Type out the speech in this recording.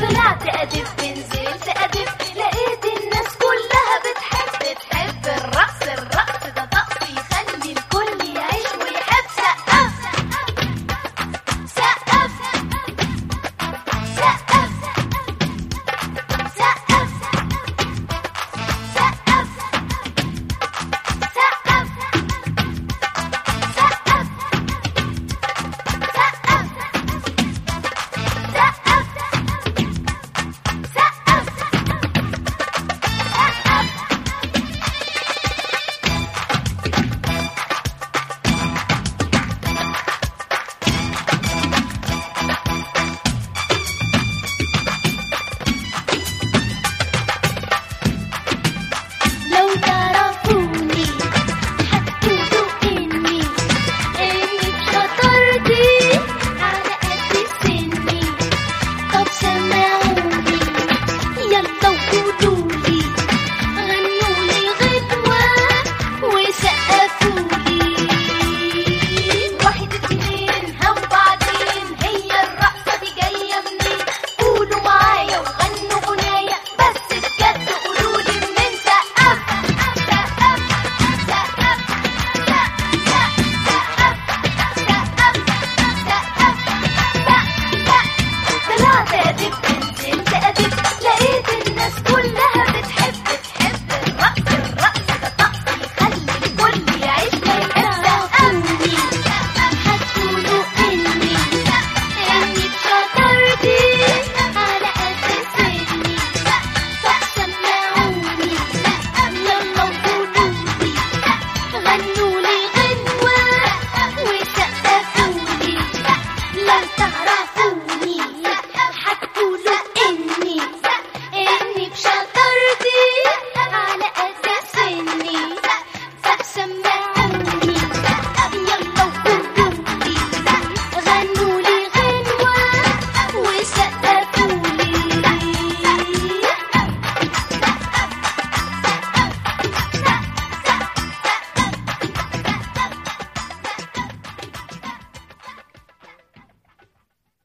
طلعت أدف نزلت أدف لقيت الناس كلها بتحب تحب الرقص الرقص ده طقس يخلي الكل يعيش ويحب سقف سقف سقف سقف سقف سقف سقف لو تعرفوني هتقولوا إني إني شطرتي على قد سني طب سمعوني يلا وقولولي غنولي غنوة وسقفولي واحد اتنين هم بعدين هي الرقصة دي جاية منين قولوا معايا وغنوا غناية بس بجد قولولي منين سقف سقف سقف سقف سقف سقف سقف طلعت أدب نزلت أدب لقيت الناس كلها